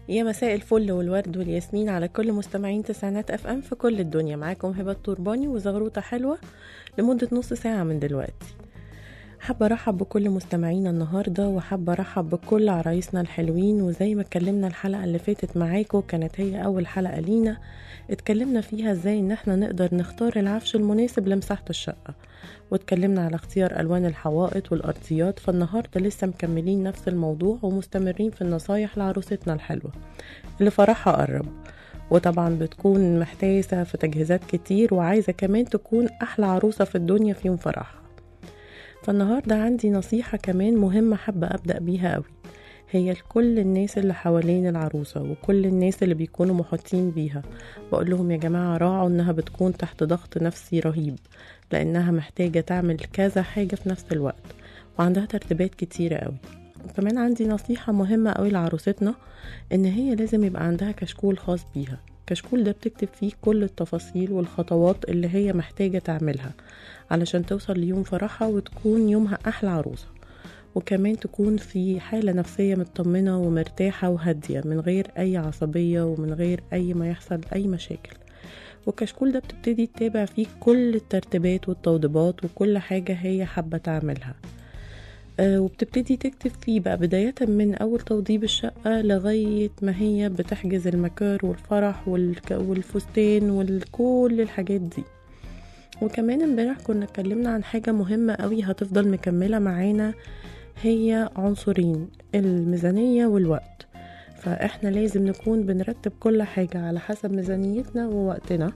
يا مساء الفل والورد والياسمين على كل مستمعين تسعينات اف ام في كل الدنيا معاكم هبه الترباني وزغروطه حلوه لمده نص ساعه من دلوقتي حابه ارحب بكل مستمعينا النهارده وحابه ارحب بكل عرايسنا الحلوين وزي ما اتكلمنا الحلقه اللي فاتت معاكم كانت هي اول حلقه لينا اتكلمنا فيها ازاي ان احنا نقدر نختار العفش المناسب لمساحه الشقه واتكلمنا على اختيار الوان الحوائط والارضيات فالنهارده لسه مكملين نفس الموضوع ومستمرين في النصايح لعروستنا الحلوه اللي فرحها قرب وطبعا بتكون محتاسه في تجهيزات كتير وعايزه كمان تكون احلى عروسه في الدنيا في يوم فرحها فالنهارده عندي نصيحه كمان مهمه حابه ابدا بيها قوي هي لكل الناس اللي حوالين العروسة وكل الناس اللي بيكونوا محاطين بيها بقول لهم يا جماعة راعوا انها بتكون تحت ضغط نفسي رهيب لانها محتاجة تعمل كذا حاجة في نفس الوقت وعندها ترتيبات كتيرة قوي وكمان عندي نصيحة مهمة قوي لعروستنا ان هي لازم يبقى عندها كشكول خاص بيها كشكول ده بتكتب فيه كل التفاصيل والخطوات اللي هي محتاجة تعملها علشان توصل ليوم فرحها وتكون يومها أحلى عروسة وكمان تكون في حالة نفسية مطمنة ومرتاحة وهادية من غير أي عصبية ومن غير أي ما يحصل أي مشاكل والكشكول ده بتبتدي تتابع فيه كل الترتيبات والتوضيبات وكل حاجة هي حابة تعملها آه وبتبتدي تكتب فيه بقى بداية من أول توضيب الشقة لغاية ما هي بتحجز المكار والفرح والفستان وكل الحاجات دي وكمان امبارح كنا اتكلمنا عن حاجة مهمة قوي هتفضل مكملة معانا هي عنصرين الميزانية والوقت فاحنا لازم نكون بنرتب كل حاجة على حسب ميزانيتنا ووقتنا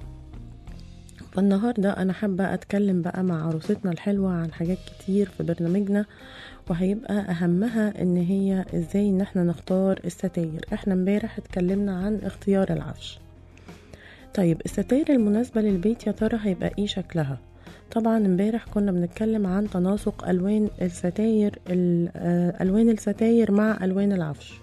فالنهاردة أنا حابة أتكلم بقى مع عروستنا الحلوة عن حاجات كتير في برنامجنا وهيبقى أهمها إن هي إزاي إن احنا نختار الستاير احنا امبارح اتكلمنا عن اختيار العفش طيب الستاير المناسبة للبيت يا ترى هيبقى ايه شكلها طبعا امبارح كنا بنتكلم عن تناسق الوان الستاير الوان الستاير مع الوان العفش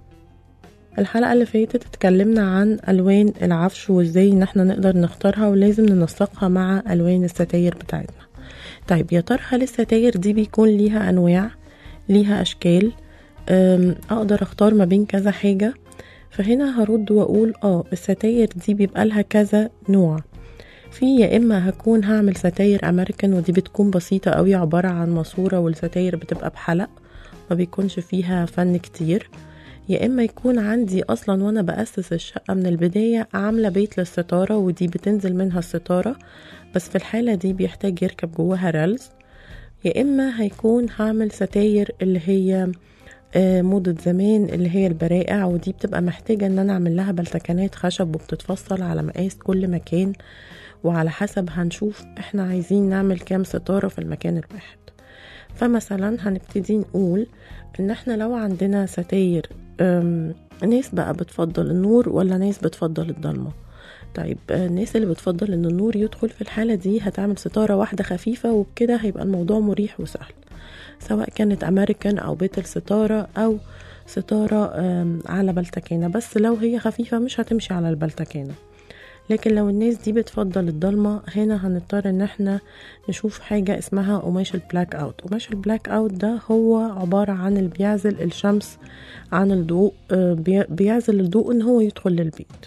الحلقة اللي فاتت اتكلمنا عن الوان العفش وازاي ان احنا نقدر نختارها ولازم ننسقها مع الوان الستاير بتاعتنا طيب يا ترى هل الستاير دي بيكون ليها انواع ليها اشكال اقدر اختار ما بين كذا حاجه فهنا هرد واقول اه الستاير دي بيبقى لها كذا نوع في يا اما هكون هعمل ستاير امريكان ودي بتكون بسيطة قوي عبارة عن ماسورة والستاير بتبقى بحلق ما بيكونش فيها فن كتير يا اما يكون عندي اصلا وانا بأسس الشقة من البداية عاملة بيت للستارة ودي بتنزل منها الستارة بس في الحالة دي بيحتاج يركب جواها ريلز يا اما هيكون هعمل ستاير اللي هي موضة زمان اللي هي البرائع ودي بتبقى محتاجة ان انا اعمل لها بلتكنات خشب وبتتفصل على مقاس كل مكان وعلى حسب هنشوف احنا عايزين نعمل كام ستارة في المكان الواحد فمثلا هنبتدي نقول ان احنا لو عندنا ستاير ناس بقى بتفضل النور ولا ناس بتفضل الضلمة طيب الناس اللي بتفضل ان النور يدخل في الحالة دي هتعمل ستارة واحدة خفيفة وبكده هيبقى الموضوع مريح وسهل سواء كانت امريكان او بيت الستارة او ستارة على بلتكانة بس لو هي خفيفة مش هتمشي على البلتكانة لكن لو الناس دي بتفضل الضلمة هنا هنضطر ان احنا نشوف حاجة اسمها قماش البلاك اوت قماش البلاك اوت ده هو عبارة عن اللي بيعزل الشمس عن الضوء بيعزل الضوء ان هو يدخل للبيت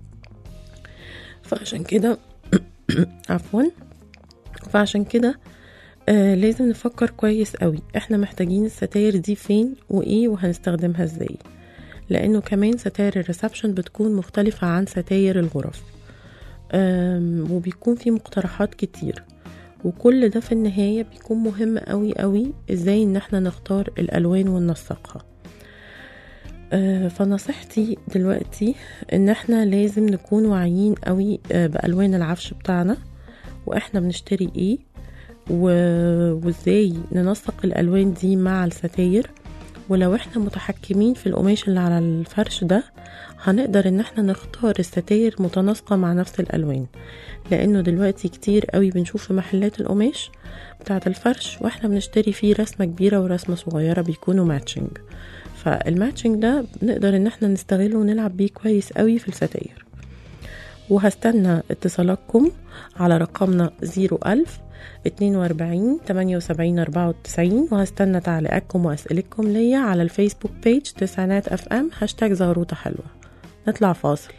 فعشان كده عفوا فعشان كده آه لازم نفكر كويس قوي احنا محتاجين الستاير دي فين وايه وهنستخدمها ازاي لانه كمان ستاير الريسبشن بتكون مختلفة عن ستاير الغرف وبيكون في مقترحات كتير وكل ده في النهاية بيكون مهم قوي قوي ازاي ان احنا نختار الالوان وننسقها أه فنصيحتي دلوقتي ان احنا لازم نكون واعيين قوي بالوان العفش بتاعنا واحنا بنشتري ايه وازاي ننسق الالوان دي مع الستاير ولو احنا متحكمين في القماش اللي على الفرش ده هنقدر ان احنا نختار الستاير متناسقة مع نفس الالوان لانه دلوقتي كتير قوي بنشوف في محلات القماش بتاعة الفرش واحنا بنشتري فيه رسمة كبيرة ورسمة صغيرة بيكونوا ماتشنج فالماتشنج ده نقدر ان احنا نستغله ونلعب بيه كويس قوي في الستاير وهستنى اتصالاتكم على رقمنا 01000 42 78 94 وهستنى تعليقاتكم وأسئلتكم ليا على الفيسبوك بيج تسعينات اف ام هاشتاج زغروطة حلوة نطلع فاصل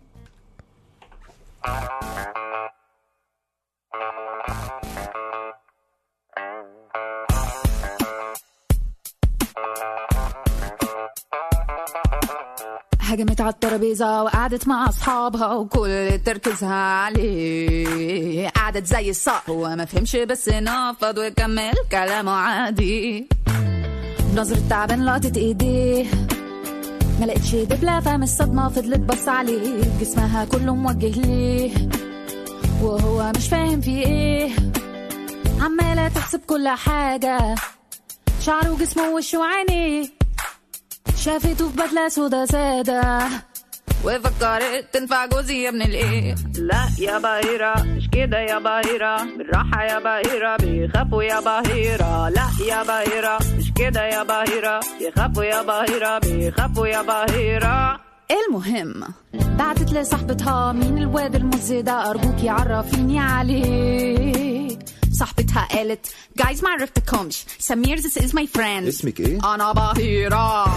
هجمت على الترابيزة وقعدت مع أصحابها وكل تركيزها عليه قعدت زي الصقر وما فهمش بس نفض وكمل كلامه عادي نظرة تعبان لقطت ايديه ما لقيتش دبلة فهم الصدمة فضلت بص عليه جسمها كله موجه ليه وهو مش فاهم في ايه عمالة تحسب كل حاجة شعره وجسمه ووشه وعينيه شافته في بدلة سودا سادة وفكرت تنفع جوزي يا ابن الايه لا يا بهيرة مش كده يا بهيرة بالراحة يا بهيرة بيخافوا يا بهيرة لا يا بهيرة مش كده يا بهيرة بيخافوا يا بهيرة بيخافوا يا بهيرة المهم بعتت لصاحبتها مين الواد المزي ده أرجوكي عرفيني عليه صاحبتها قالت جايز ما عرفتكمش سمير this is my friend اسمك ايه؟ أنا بهيرة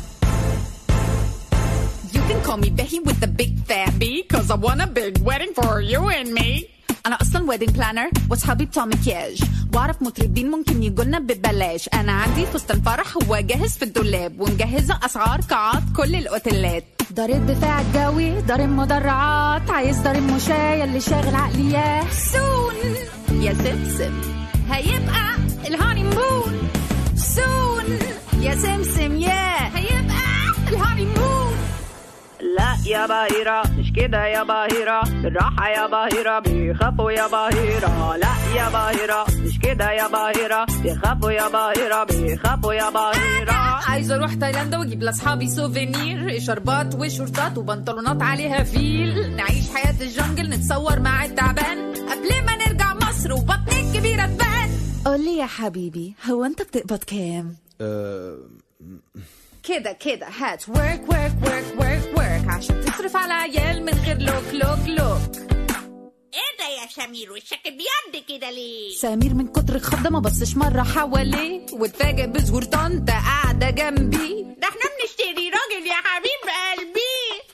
You can call me Becky with the big fat B Cause I want a big wedding for you and me أنا أصلا wedding planner وأصحابي بتوع مكياج وأعرف مطربين ممكن يجولنا ببلاش أنا عندي فستان فرح هو جاهز في الدولاب ومجهزة أسعار قاعات كل الأوتيلات دار الدفاع الجوي دار المدرعات عايز دار المشاية اللي شاغل عقليات سون يا سمسم هيبقى الهاني مون سون يا سمسم يا هيبقى الهاني مون لا يا بهيرة مش كده يا بهيرة بالراحة يا بهيرة بيخافوا يا بهيرة لا يا بهيرة مش كده يا بهيرة بيخافوا يا بهيرة بيخافوا يا بهيرة عايزه اروح تايلاند واجيب لاصحابي سوفينير شربات وشورتات وبنطلونات عليها فيل نعيش حياه الجنجل نتصور مع التعبان قبل ما نرجع مصر وبطني الكبيره تبان قولي يا حبيبي هو انت بتقبض كام آه كده كده هات ورك ورك ورك ورك ورك عشان تصرف على عيال من غير لوك لوك لوك ايه ده يا سمير وشك ابيض كده ليه سمير من كتر الخضة ما بصش مرة حواليه واتفاجئ بظهور طنطا قاعدة جنبي ده احنا بنشتري راجل يا حبيب قلبي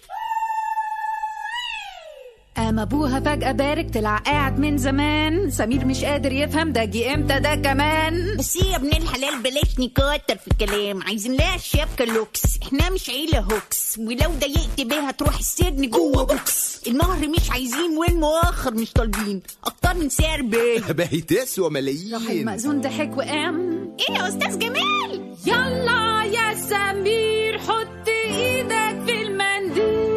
قام ابوها فجأة بارك طلع قاعد من زمان سمير مش قادر يفهم ده جه امتى ده كمان بس يا ابن الحلال بلاش نكتر في الكلام عايزين لها شبكة لوكس احنا مش عيلة هوكس ولو ضايقت بيها تروح السجن جوه بوكس المهر مش عايزين والمؤخر مش طالبين اكتر من سعر باهي باهي تسوى راح ملايين المأذون ضحك وقام ايه يا استاذ جمال يلا يا سمير حط ايدك في المنديل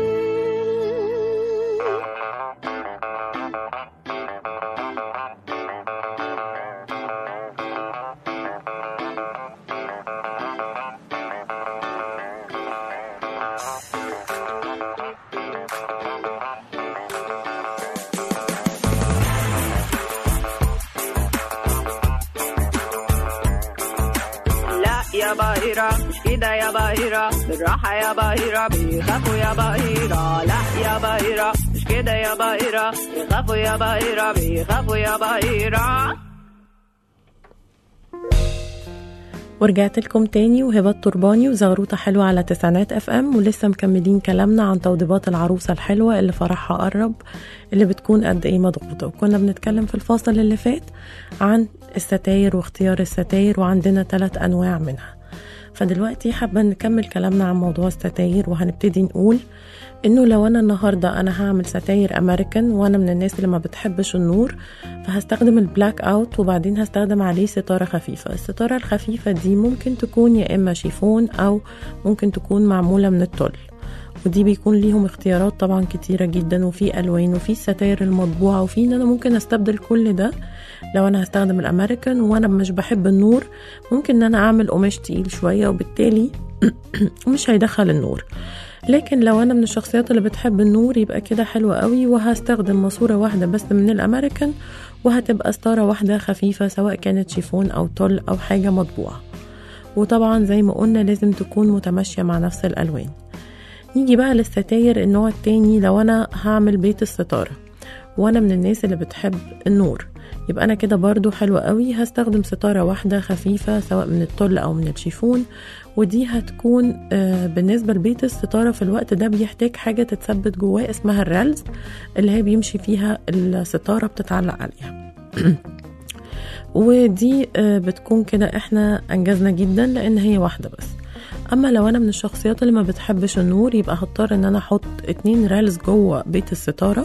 لا يا بهيرة مش كده يا بهيرة بالراحة يا بهيرة بيخافوا يا بهيرة لا يا بهيرة مش كده يا بهيرة بيخافوا يا بهيرة بيخافوا يا بهيرة ورجعت لكم تاني وهبة ترباني وزغروطة حلوة على تسعينات اف ام ولسه مكملين كلامنا عن توضيبات العروسة الحلوة اللي فرحها قرب اللي بتكون قد ايه مضغوطة وكنا بنتكلم في الفاصل اللي فات عن الستاير واختيار الستاير وعندنا ثلاث انواع منها فدلوقتي حابة نكمل كلامنا عن موضوع الستاير وهنبتدي نقول انه لو انا النهارده انا هعمل ستاير امريكان وانا من الناس اللي ما بتحبش النور فهستخدم البلاك اوت وبعدين هستخدم عليه ستاره خفيفه الستاره الخفيفه دي ممكن تكون يا اما شيفون او ممكن تكون معموله من التل ودي بيكون ليهم اختيارات طبعا كتيره جدا وفي الوان وفي الستاير المطبوعه وفي ان انا ممكن استبدل كل ده لو انا هستخدم الامريكان وانا مش بحب النور ممكن ان انا اعمل قماش تقيل شويه وبالتالي مش هيدخل النور لكن لو انا من الشخصيات اللي بتحب النور يبقى كده حلو قوي وهستخدم ماسوره واحده بس من الامريكان وهتبقى ستاره واحده خفيفه سواء كانت شيفون او تل او حاجه مطبوعه وطبعا زي ما قلنا لازم تكون متماشيه مع نفس الالوان نيجي بقى للستاير النوع التاني لو انا هعمل بيت الستارة وانا من الناس اللي بتحب النور يبقى انا كده برضو حلوة قوي هستخدم ستارة واحدة خفيفة سواء من التل او من الشيفون ودي هتكون آه، بالنسبة لبيت الستارة في الوقت ده بيحتاج حاجة تتثبت جواه اسمها الرالز اللي هي بيمشي فيها الستارة بتتعلق عليها ودي آه، بتكون كده احنا انجزنا جدا لان هي واحدة بس اما لو انا من الشخصيات اللي ما بتحبش النور يبقى هضطر ان انا احط اتنين رالز جوه بيت الستارة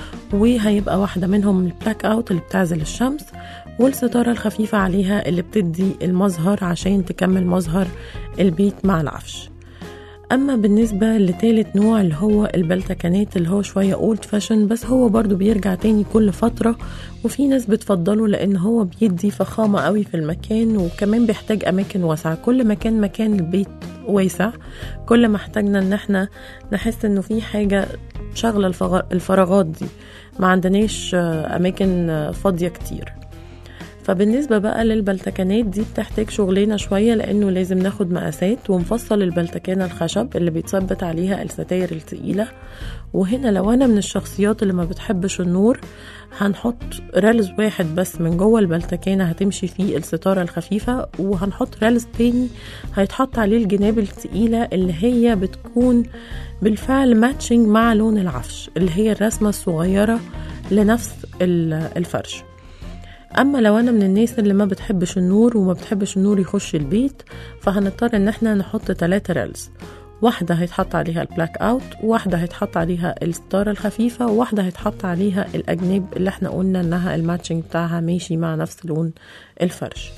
وهيبقى واحدة منهم البلاك اوت اللي بتعزل الشمس والستارة الخفيفة عليها اللي بتدي المظهر عشان تكمل مظهر البيت مع العفش اما بالنسبة لتالت نوع اللي هو البلتكنات اللي هو شوية اولد فاشن بس هو برضو بيرجع تاني كل فترة وفي ناس بتفضله لان هو بيدي فخامة قوي في المكان وكمان بيحتاج اماكن واسعة كل مكان مكان البيت واسع كل ما احتاجنا ان احنا نحس انه في حاجة شغلة الفغ- الفراغات دي ما عندناش آه، اماكن آه، فاضية كتير فبالنسبة بقى للبلتكنات دي بتحتاج شغلنا شوية لأنه لازم ناخد مقاسات ونفصل البلتكانة الخشب اللي بيتثبت عليها الستاير التقيلة وهنا لو أنا من الشخصيات اللي ما بتحبش النور هنحط رالز واحد بس من جوه البلتكانة هتمشي فيه الستارة الخفيفة وهنحط رالز تاني هيتحط عليه الجناب التقيلة اللي هي بتكون بالفعل ماتشنج مع لون العفش اللي هي الرسمة الصغيرة لنفس ال- الفرش اما لو انا من الناس اللي ما بتحبش النور وما بتحبش النور يخش البيت فهنضطر ان احنا نحط ثلاثة ريلز واحدة هيتحط عليها البلاك اوت وواحدة هيتحط عليها الستارة الخفيفة وواحدة هيتحط عليها الاجناب اللي احنا قلنا انها الماتشنج بتاعها ماشي مع نفس لون الفرش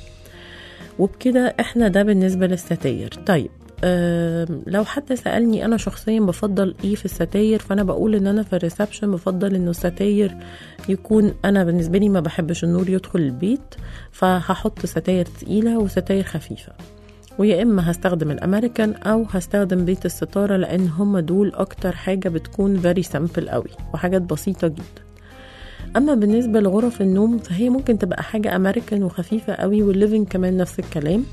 وبكده احنا ده بالنسبة للستاير طيب آم، لو حد سألني أنا شخصيا بفضل إيه في الستاير فأنا بقول إن أنا في الريسبشن بفضل إنه الستاير يكون أنا بالنسبة لي ما بحبش النور يدخل البيت فهحط ستاير تقيلة وستاير خفيفة ويا إما هستخدم الأمريكان أو هستخدم بيت الستارة لأن هم دول أكتر حاجة بتكون فيري سامبل قوي وحاجات بسيطة جدا اما بالنسبه لغرف النوم فهي ممكن تبقى حاجه امريكان وخفيفه قوي والليفنج كمان نفس الكلام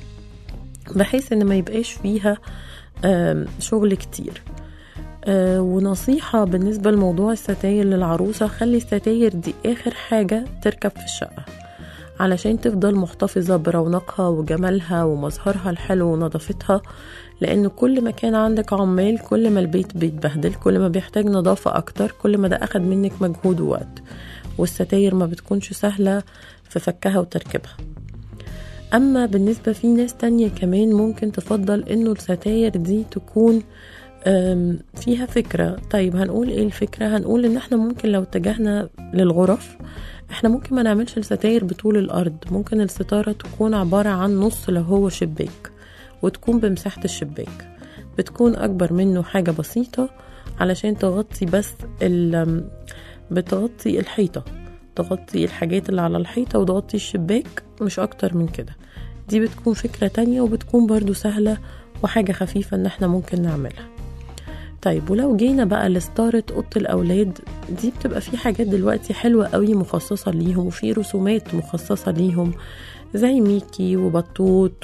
بحيث ان ما يبقاش فيها آم، شغل كتير آه، ونصيحة بالنسبة لموضوع الستاير للعروسة خلي الستاير دي آخر حاجة تركب في الشقة علشان تفضل محتفظة برونقها وجمالها ومظهرها الحلو ونظافتها لأن كل ما كان عندك عمال كل ما البيت بيتبهدل كل ما بيحتاج نظافة أكتر كل ما ده أخد منك مجهود ووقت والستاير ما بتكونش سهلة في فكها وتركيبها أما بالنسبة في ناس تانية كمان ممكن تفضل إنه الستاير دي تكون أم، فيها فكرة طيب هنقول ايه الفكرة هنقول ان احنا ممكن لو اتجهنا للغرف احنا ممكن ما نعملش الستاير بطول الارض ممكن الستارة تكون عبارة عن نص لو هو شباك وتكون بمساحة الشباك بتكون اكبر منه حاجة بسيطة علشان تغطي بس ال بتغطي الحيطة تغطي الحاجات اللي على الحيطة وتغطي الشباك مش اكتر من كده دي بتكون فكرة تانية وبتكون برضو سهلة وحاجة خفيفة ان احنا ممكن نعملها طيب ولو جينا بقى لستارة أوضة الأولاد دي بتبقى في حاجات دلوقتي حلوة قوي مخصصة ليهم وفي رسومات مخصصة ليهم زي ميكي وبطوط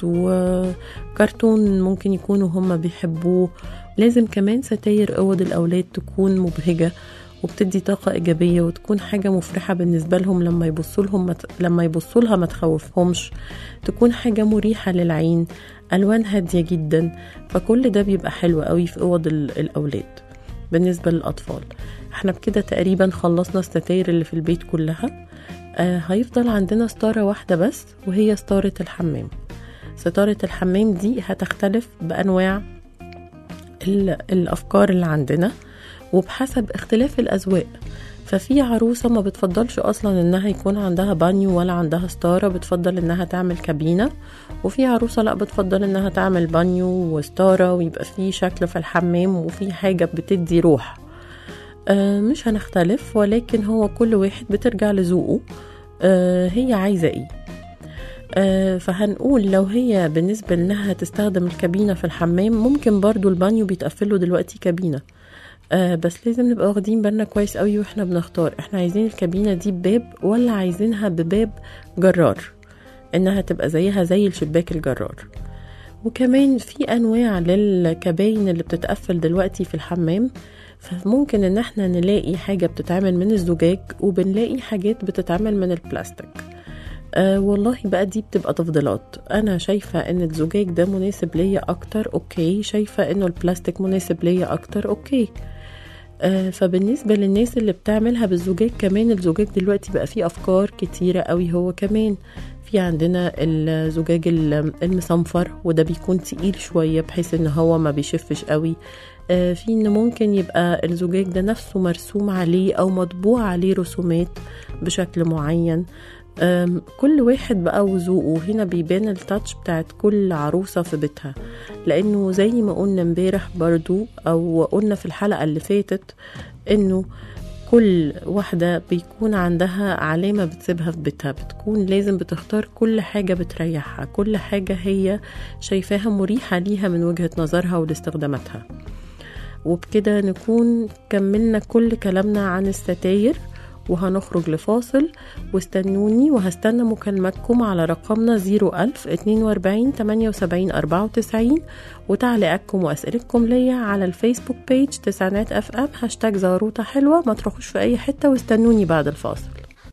وكرتون ممكن يكونوا هم بيحبوه لازم كمان ستاير أوض الأولاد تكون مبهجة وبتدي طاقة إيجابية وتكون حاجة مفرحة بالنسبة لهم لما يبصوا لهم مت... لما يبصوا لها ما تخوفهمش تكون حاجة مريحة للعين ألوان هادية جدا فكل ده بيبقى حلو قوي في أوض ال- الأولاد بالنسبة للأطفال احنا بكده تقريبا خلصنا الستاير اللي في البيت كلها آه هيفضل عندنا ستارة واحدة بس وهي ستارة الحمام ستارة الحمام دي هتختلف بأنواع ال- الأفكار اللي عندنا وبحسب اختلاف الأذواق ففي عروسة ما بتفضلش أصلا إنها يكون عندها بانيو ولا عندها ستارة بتفضل إنها تعمل كابينة وفي عروسة لا بتفضل إنها تعمل بانيو وستارة ويبقى في شكل في الحمام وفي حاجة بتدي روح آه مش هنختلف ولكن هو كل واحد بترجع لذوقه آه هي عايزة ايه آه فهنقول لو هي بالنسبة لانها تستخدم الكابينة في الحمام ممكن برضو البانيو بيتقفله دلوقتي كابينة آه بس لازم نبقى واخدين بالنا كويس قوي واحنا بنختار احنا عايزين الكابينة دي بباب ولا عايزينها بباب جرار انها تبقى زيها زي الشباك الجرار وكمان في انواع للكباين اللي بتتقفل دلوقتي في الحمام فممكن ان احنا نلاقي حاجة بتتعمل من الزجاج وبنلاقي حاجات بتتعمل من البلاستيك أه والله بقى دي بتبقى تفضيلات انا شايفة ان الزجاج ده مناسب ليا اكتر اوكي شايفة انه البلاستيك مناسب ليا اكتر اوكي آه، فبالنسبة للناس اللي بتعملها بالزجاج كمان الزجاج دلوقتي بقى فيه أفكار كتيرة قوي هو كمان في عندنا الزجاج ال- المصنفر وده بيكون تقيل شوية بحيث ان هو ما بيشفش قوي آه، في ان ممكن يبقى الزجاج ده نفسه مرسوم عليه او مطبوع عليه رسومات بشكل معين آم، كل واحد بقى وذوقه هنا بيبان التاتش بتاعت كل عروسة في بيتها لانه زي ما قلنا امبارح برضو او قلنا في الحلقة اللي فاتت انه كل واحدة بيكون عندها علامة بتسيبها في بيتها بتكون لازم بتختار كل حاجة بتريحها كل حاجة هي شايفاها مريحة ليها من وجهة نظرها ولاستخداماتها وبكده نكون كملنا كل كلامنا عن الستاير وهنخرج لفاصل واستنوني وهستنى مكالمتكم على رقمنا 01000 42 78 94 وتعليقاتكم وأسئلتكم ليا على الفيسبوك بيج تسعينات اف ام هاشتاج زاروطة حلوة ما تروحوش في أي حتة واستنوني بعد الفاصل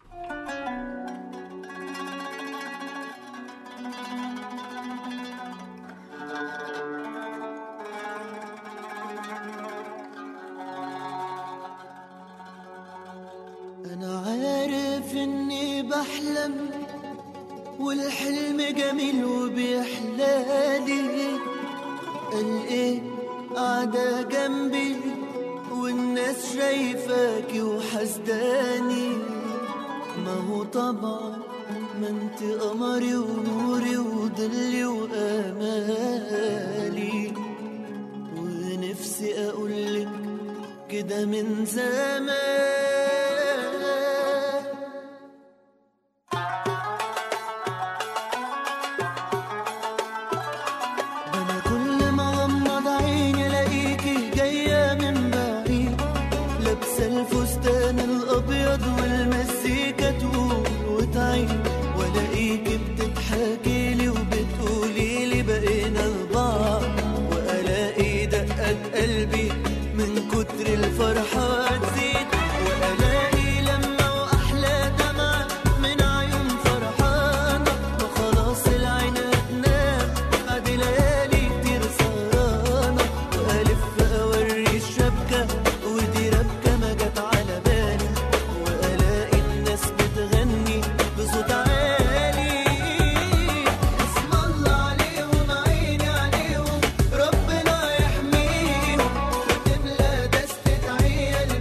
أنا عارف إني بحلم والحلم جميل وبيحلالي قال إيه قاعدة جنبي والناس شايفاكي وحسداني ما هو طبعا ما انت قمري ونوري وضلي وامالي ونفسي اقولك كده من زمان ده انا كل ما غمض عيني الاقيكي جايه من بعيد لابسه الفستان الابيض والمزيكا تقول وتعيد والاقيكي بتضحكي لي وبتقولي لي بقينا لبعض والاقي دقات قلبي من كتر الفرحه تزيد والاقي لما واحلى دمعه من عيون فرحانه وخلاص العين هتنام بعد ليالي كتير سهرانه والف اوري الشبكه ودي ربكه ما جت على بالي والاقي الناس بتغني بصوت عالي اسم الله عليهم عيني عليهم ربنا يحميهم وتملى دستة عيال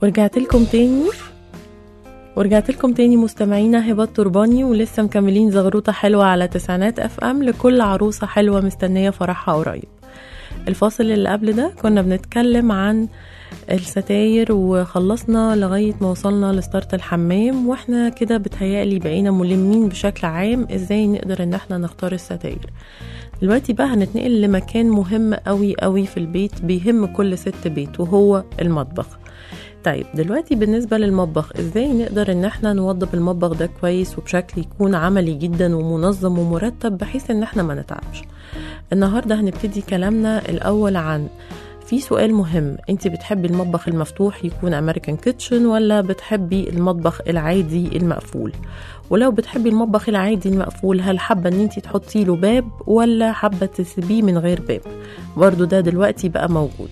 ورجعت لكم تاني ورجعت لكم تاني مستمعينا هبة ترباني ولسه مكملين زغروطة حلوة على تسعينات اف ام لكل عروسة حلوة مستنية فرحها قريب الفاصل اللي قبل ده كنا بنتكلم عن الستاير وخلصنا لغاية ما وصلنا لستارت الحمام واحنا كده بتهيألي بقينا ملمين بشكل عام ازاي نقدر ان احنا نختار الستاير دلوقتي بقى هنتنقل لمكان مهم قوي قوي في البيت بيهم كل ست بيت وهو المطبخ طيب دلوقتي بالنسبة للمطبخ ازاي نقدر ان احنا نوضب المطبخ ده كويس وبشكل يكون عملي جدا ومنظم ومرتب بحيث ان احنا ما نتعبش النهاردة هنبتدي كلامنا الاول عن في سؤال مهم انت بتحبي المطبخ المفتوح يكون امريكان كيتشن ولا بتحبي المطبخ العادي المقفول ولو بتحبي المطبخ العادي المقفول هل حابه ان انت تحطي له باب ولا حابه تسيبيه من غير باب برضو ده دلوقتي بقى موجود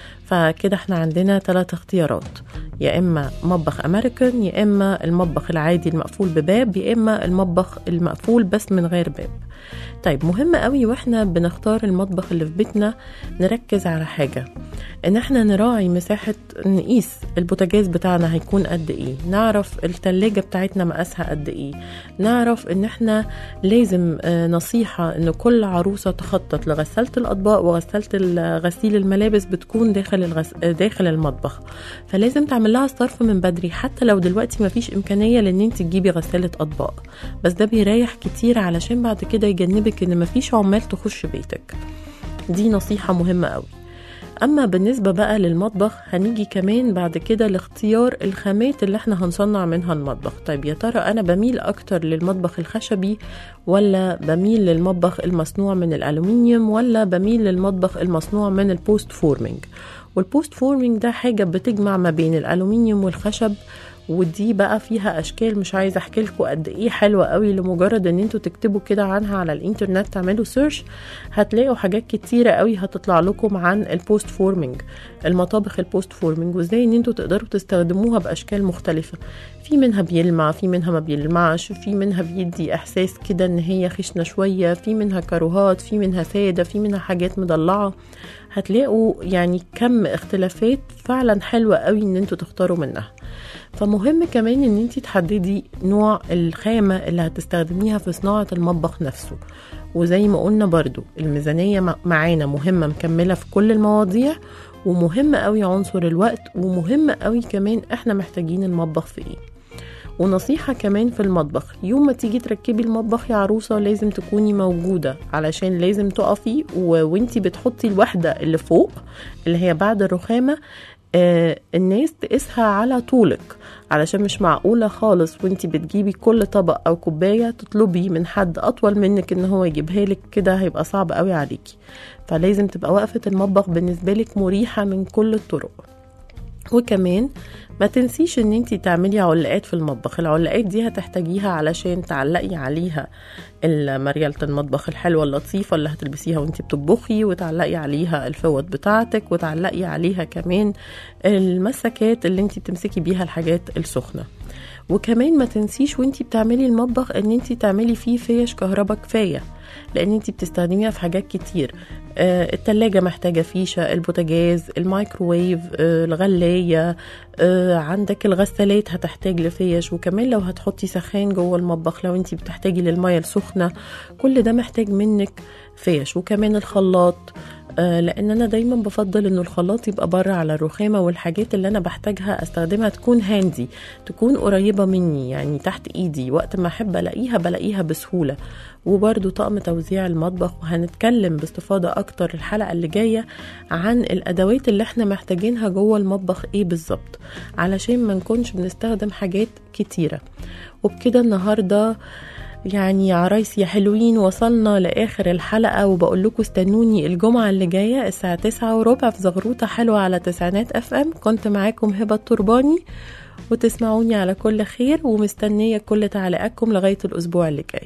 فكده احنا عندنا ثلاث اختيارات يا اما مطبخ امريكان يا اما المطبخ العادي المقفول بباب يا اما المطبخ المقفول بس من غير باب طيب مهم قوي واحنا بنختار المطبخ اللي في بيتنا نركز على حاجه ان احنا نراعي مساحه نقيس البوتاجاز بتاعنا هيكون قد ايه نعرف التلاجة بتاعتنا مقاسها قد ايه نعرف ان احنا لازم آه، نصيحه ان كل عروسه تخطط لغساله الاطباق وغساله غسيل الملابس بتكون داخل الغس... آه، داخل المطبخ فلازم تعمل لها صرف من بدري حتى لو دلوقتي مفيش امكانيه لان انت تجيبي غساله اطباق بس ده بيريح كتير علشان بعد كده يجنبك ان مفيش عمال تخش بيتك دي نصيحه مهمه قوي اما بالنسبه بقى للمطبخ هنيجي كمان بعد كده لاختيار الخامات اللي احنا هنصنع منها المطبخ طيب يا ترى انا بميل اكتر للمطبخ الخشبي ولا بميل للمطبخ المصنوع من الالومنيوم ولا بميل للمطبخ المصنوع من البوست فورمينج والبوست فورمينج ده حاجه بتجمع ما بين الالومنيوم والخشب ودي بقى فيها اشكال مش عايزه احكي لكم قد ايه حلوه قوي لمجرد ان انتوا تكتبوا كده عنها على الانترنت تعملوا سيرش هتلاقوا حاجات كتيره قوي هتطلع لكم عن البوست فورمينج المطابخ البوست فورمينج وازاي ان انتوا تقدروا تستخدموها باشكال مختلفه في منها بيلمع في منها ما بيلمعش في منها بيدي احساس كده ان هي خشنه شويه في منها كاروهات في منها ساده في منها حاجات مضلعه هتلاقوا يعني كم اختلافات فعلا حلوه قوي ان انتوا تختاروا منها فمهم كمان ان انت تحددي نوع الخامة اللي هتستخدميها في صناعة المطبخ نفسه وزي ما قلنا برضو الميزانية مع- معانا مهمة مكملة في كل المواضيع ومهم قوي عنصر الوقت ومهم قوي كمان احنا محتاجين المطبخ في ايه ونصيحة كمان في المطبخ يوم ما تيجي تركبي المطبخ يا عروسة لازم تكوني موجودة علشان لازم تقفي و... وانتي بتحطي الوحدة اللي فوق اللي هي بعد الرخامة آه الناس تقيسها على طولك علشان مش معقولة خالص وانتي بتجيبي كل طبق او كوباية تطلبي من حد اطول منك ان هو يجيبها لك كده هيبقى صعب قوي عليكي فلازم تبقى وقفة المطبخ بالنسبة لك مريحة من كل الطرق وكمان ما تنسيش ان انتي تعملي علقات في المطبخ العلقات دي هتحتاجيها علشان تعلقي عليها مريالة المطبخ الحلوة اللطيفة اللي هتلبسيها وانتي بتطبخي وتعلقي عليها الفوط بتاعتك وتعلقي عليها كمان المسكات اللي انتي بتمسكي بيها الحاجات السخنة وكمان ما تنسيش وانتي بتعملي المطبخ ان انتي تعملي فيه فيش كهرباء كفايه لان انتي بتستخدميها في حاجات كتير آه التلاجة محتاجة فيشة البوتاجاز الميكروويف آه الغلاية آه عندك الغسالات هتحتاج لفيش وكمان لو هتحطي سخان جوه المطبخ لو انتي بتحتاجي للمية السخنة كل ده محتاج منك فيش وكمان الخلاط آه لان انا دايما بفضل انه الخلاط يبقى بره على الرخامه والحاجات اللي انا بحتاجها استخدمها تكون هاندي تكون قريبه مني يعني تحت ايدي وقت ما احب الاقيها بلاقيها بسهوله وبرده طقم توزيع المطبخ وهنتكلم باستفاضه اكتر الحلقه اللي جايه عن الادوات اللي احنا محتاجينها جوه المطبخ ايه بالظبط علشان ما نكونش بنستخدم حاجات كتيره وبكده النهارده يعني يا عرايس يا حلوين وصلنا لآخر الحلقة وبقول لكم استنوني الجمعة اللي جاية الساعة تسعة وربع في زغروطة حلوة على تسعينات اف ام كنت معاكم هبة الترباني وتسمعوني على كل خير ومستنية كل تعليقاتكم لغاية الأسبوع اللي جاي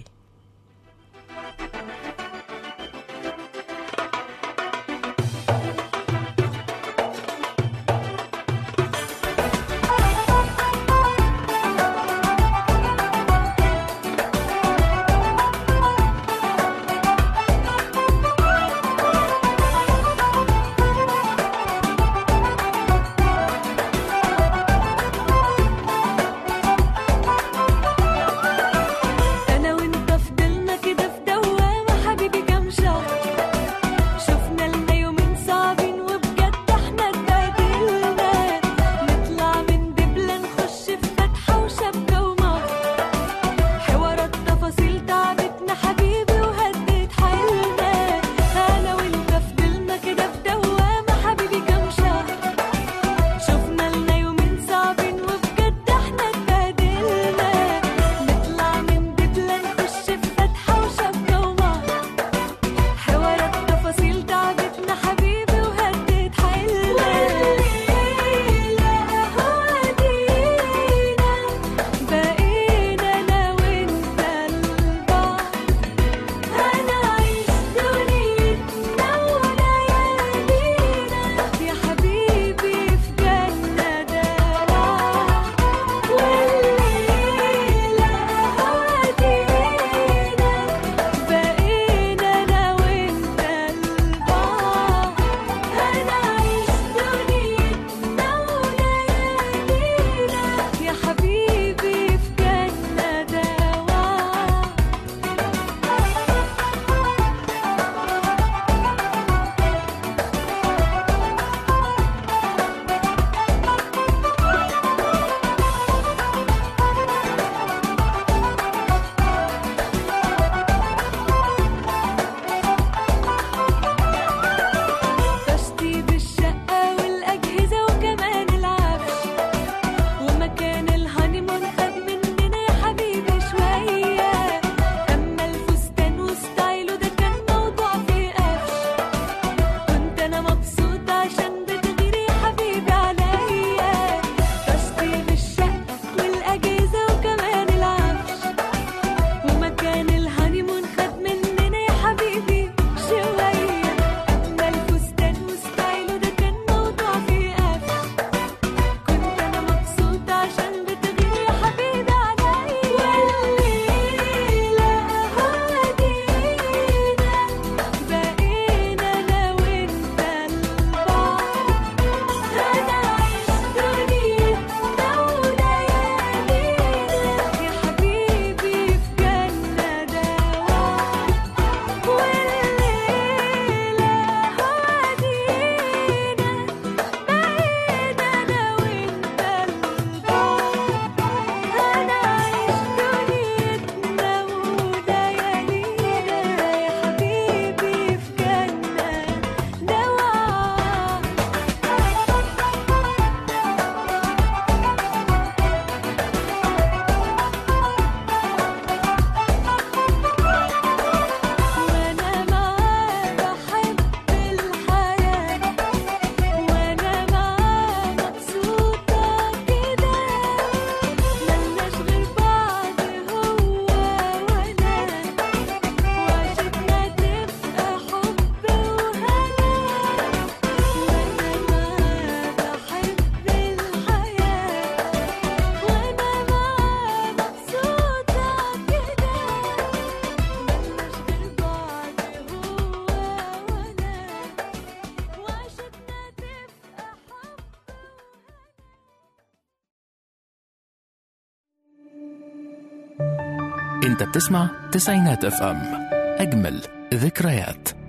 انت بتسمع تسعينات اف ام اجمل ذكريات